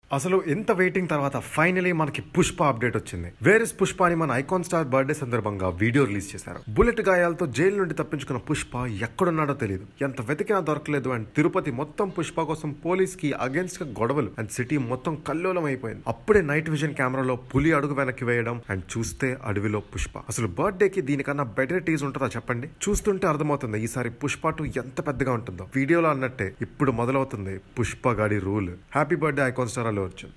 అసలు ఎంత వెయిటింగ్ తర్వాత ఫైనలీ మనకి పుష్ప అప్డేట్ వచ్చింది వేర్ ఇస్ పుష్ప అని మన ఐకాన్ స్టార్ బర్త్డే సందర్భంగా వీడియో రిలీజ్ చేశారు బుల్లెట్ గాయాలతో జైలు నుండి తప్పించుకున్న పుష్ప ఎక్కడున్నాడో తెలియదు ఎంత వెతికినా దొరకలేదు అండ్ తిరుపతి మొత్తం పుష్ప కోసం పోలీస్ కి అగేన్స్ట్ గా గొడవలు అండ్ సిటీ మొత్తం కల్లోలం అయిపోయింది అప్పుడే నైట్ విజన్ కెమెరాలో పులి అడుగు వెనక్కి వేయడం అండ్ చూస్తే అడవిలో పుష్ప అసలు బర్త్డే కి దీనికన్నా బెటర్ టీజ్ ఉంటుందా చెప్పండి చూస్తుంటే అర్థమవుతుంది ఈసారి పుష్ప టూ ఎంత పెద్దగా ఉంటుందో వీడియోలో అన్నట్టే ఇప్పుడు మొదలవుతుంది పుష్ప గాడి rule happy birthday icon star Allu Arjun